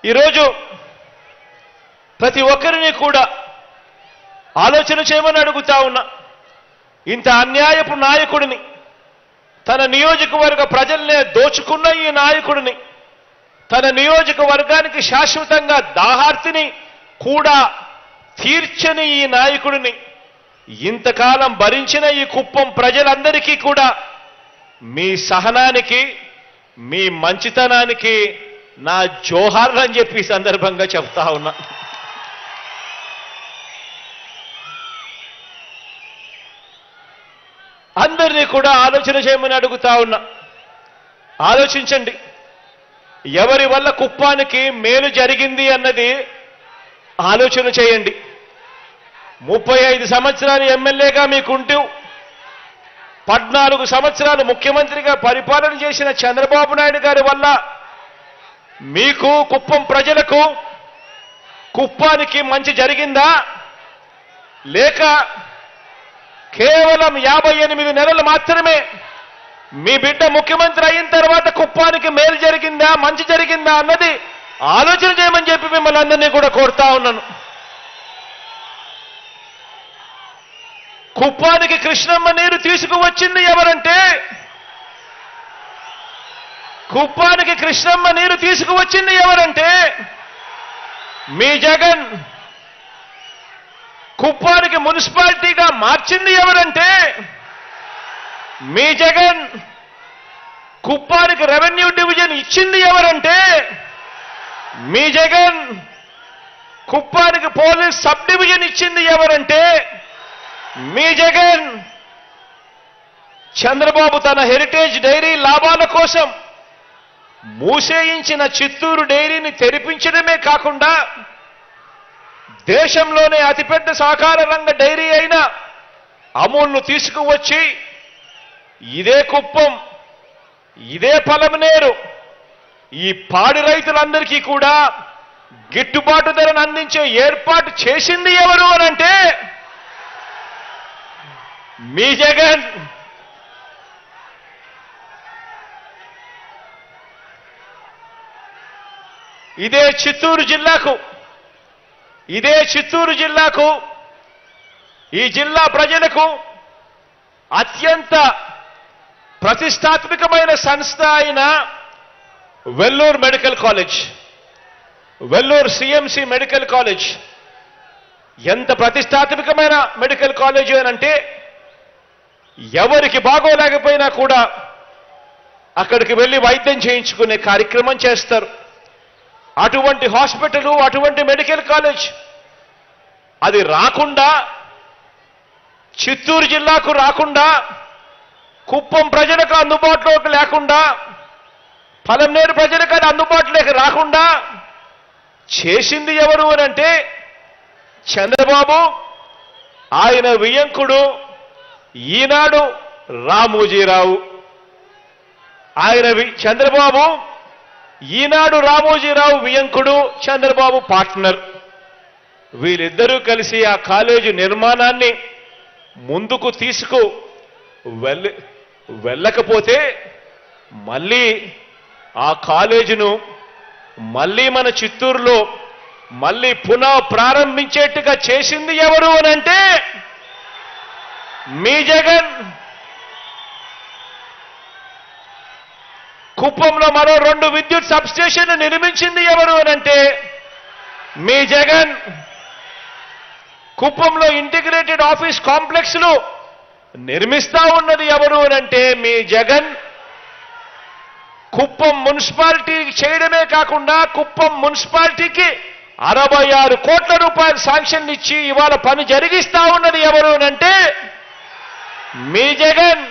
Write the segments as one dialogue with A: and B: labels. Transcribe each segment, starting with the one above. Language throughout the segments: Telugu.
A: ఈరోజు ప్రతి ఒక్కరిని కూడా ఆలోచన చేయమని అడుగుతా ఉన్నా ఇంత అన్యాయపు నాయకుడిని తన నియోజకవర్గ ప్రజల్నే దోచుకున్న ఈ నాయకుడిని తన నియోజకవర్గానికి శాశ్వతంగా దాహార్తిని కూడా తీర్చని ఈ నాయకుడిని ఇంతకాలం భరించిన ఈ కుప్పం ప్రజలందరికీ కూడా మీ సహనానికి మీ మంచితనానికి నా జోహార్లు అని చెప్పి ఈ సందర్భంగా చెప్తా ఉన్నా అందరినీ కూడా ఆలోచన చేయమని అడుగుతా ఉన్నా ఆలోచించండి ఎవరి వల్ల కుప్పానికి మేలు జరిగింది అన్నది ఆలోచన చేయండి ముప్పై ఐదు సంవత్సరాలు ఎమ్మెల్యేగా మీకుంటూ పద్నాలుగు సంవత్సరాలు ముఖ్యమంత్రిగా పరిపాలన చేసిన చంద్రబాబు నాయుడు గారి వల్ల మీకు కుప్పం ప్రజలకు కుప్పానికి మంచి జరిగిందా లేక కేవలం యాభై ఎనిమిది నెలలు మాత్రమే మీ బిడ్డ ముఖ్యమంత్రి అయిన తర్వాత కుప్పానికి మేలు జరిగిందా మంచి జరిగిందా అన్నది ఆలోచన చేయమని చెప్పి మిమ్మల్ని అందరినీ కూడా కోరుతా ఉన్నాను కుప్పానికి కృష్ణమ్మ నీరు తీసుకువచ్చింది ఎవరంటే కుప్పానికి కృష్ణమ్మ నీరు తీసుకువచ్చింది ఎవరంటే మీ జగన్ కుప్పానికి మున్సిపాలిటీగా మార్చింది ఎవరంటే మీ జగన్ కుప్పానికి రెవెన్యూ డివిజన్ ఇచ్చింది ఎవరంటే మీ జగన్ కుప్పానికి పోలీస్ సబ్ డివిజన్ ఇచ్చింది ఎవరంటే మీ జగన్ చంద్రబాబు తన హెరిటేజ్ డైరీ లాభాల కోసం మూసేయించిన చిత్తూరు డైరీని తెరిపించడమే కాకుండా దేశంలోనే అతిపెద్ద సహకార రంగ డైరీ అయిన అమూల్ను తీసుకువచ్చి ఇదే కుప్పం ఇదే పొలమనేరు ఈ పాడి రైతులందరికీ కూడా గిట్టుబాటు ధరను అందించే ఏర్పాటు చేసింది ఎవరు అనంటే మీ జగన్ ఇదే చిత్తూరు జిల్లాకు ఇదే చిత్తూరు జిల్లాకు ఈ జిల్లా ప్రజలకు అత్యంత ప్రతిష్టాత్మకమైన సంస్థ అయిన Vellore medical college Vellore CMC medical college ఎంత ప్రతిష్టాత్మకమైన మెడికల్ కాలేజ్ అనంటే ఎవరికి బాగోలేకపోయినా కూడా అక్కడికి వెళ్ళి వైద్యం చేయించుకునే కార్యక్రమం చేస్తారు అటువంటి హాస్పిటల్ అటువంటి మెడికల్ కాలేజ్ అది రాకుండా చిత్తూరు జిల్లాకు రాకుండా కుప్పం ప్రజలకు అందుబాటులోకి లేకుండా పలంనేరు ప్రజలకు అది అందుబాటులోకి రాకుండా చేసింది ఎవరు అని అంటే చంద్రబాబు ఆయన వియంకుడు ఈనాడు రామోజీరావు ఆయన వి- చంద్రబాబు ఈనాడు రామోజీరావు వియంకుడు చంద్రబాబు పార్ట్నర్ వీళ్ళిద్దరూ కలిసి ఆ కాలేజీ నిర్మాణాన్ని ముందుకు తీసుకు వెళ్ళ వెళ్ళకపోతే మళ్ళీ ఆ కాలేజీను మళ్ళీ మన చిత్తూరులో మళ్ళీ పునః ప్రారంభించేట్టుగా చేసింది ఎవరు అనంటే మీ జగన్ కుప్పంలో మరో రెండు విద్యుత్ సబ్స్టేషన్లు నిర్మించింది ఎవరు అనంటే మీ జగన్ కుప్పంలో ఇంటిగ్రేటెడ్ ఆఫీస్ కాంప్లెక్స్లు నిర్మిస్తా ఉన్నది ఎవరు అనంటే మీ జగన్ కుప్పం మున్సిపాలిటీ చేయడమే కాకుండా కుప్పం మున్సిపాలిటీకి అరవై ఆరు కోట్ల రూపాయలు శాంక్షన్ ఇచ్చి ఇవాళ పని జరిగిస్తా ఉన్నది ఎవరు అనంటే మీ జగన్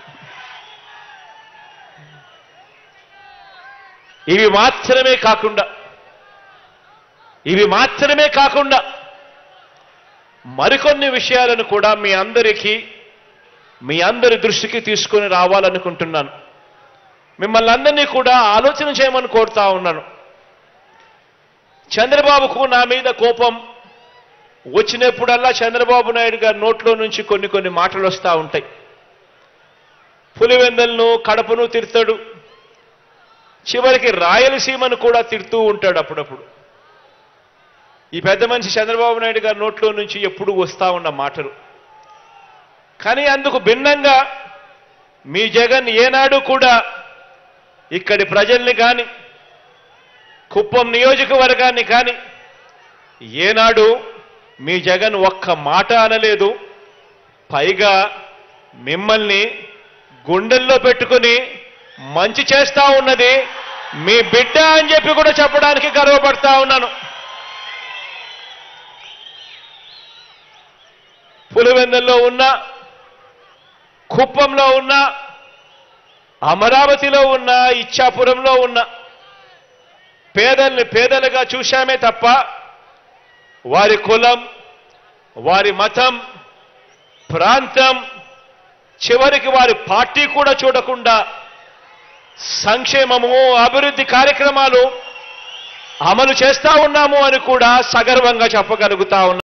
A: ఇవి మాత్రమే కాకుండా ఇవి మాత్రమే కాకుండా మరికొన్ని విషయాలను కూడా మీ అందరికీ మీ అందరి దృష్టికి తీసుకొని రావాలనుకుంటున్నాను మిమ్మల్ని అందరినీ కూడా ఆలోచన చేయమని కోరుతా ఉన్నాను చంద్రబాబుకు నా మీద కోపం వచ్చినప్పుడల్లా చంద్రబాబు నాయుడు గారి నోట్లో నుంచి కొన్ని కొన్ని మాటలు వస్తూ ఉంటాయి పులివెందలను కడపను తిడతాడు చివరికి రాయలసీమను కూడా తిడుతూ ఉంటాడు అప్పుడప్పుడు ఈ పెద్ద మనిషి చంద్రబాబు నాయుడు గారి నోట్లో నుంచి ఎప్పుడు వస్తా ఉన్న మాటలు కానీ అందుకు భిన్నంగా మీ జగన్ ఏనాడు కూడా ఇక్కడి ప్రజల్ని కానీ కుప్పం నియోజకవర్గాన్ని కానీ ఏనాడు మీ జగన్ ఒక్క మాట అనలేదు పైగా మిమ్మల్ని గుండెల్లో పెట్టుకుని మంచి చేస్తా ఉన్నది మీ బిడ్డ అని చెప్పి కూడా చెప్పడానికి గర్వపడతా ఉన్నాను పులివెందుల్లో ఉన్న కుప్పంలో ఉన్న అమరావతిలో ఉన్న ఇచ్చాపురంలో ఉన్న పేదల్ని పేదలుగా చూశామే తప్ప వారి కులం వారి మతం ప్రాంతం చివరికి వారి పార్టీ కూడా చూడకుండా సంక్షేమము అభివృద్ధి కార్యక్రమాలు అమలు చేస్తా ఉన్నాము అని కూడా సగర్వంగా చెప్పగలుగుతా ఉన్నాం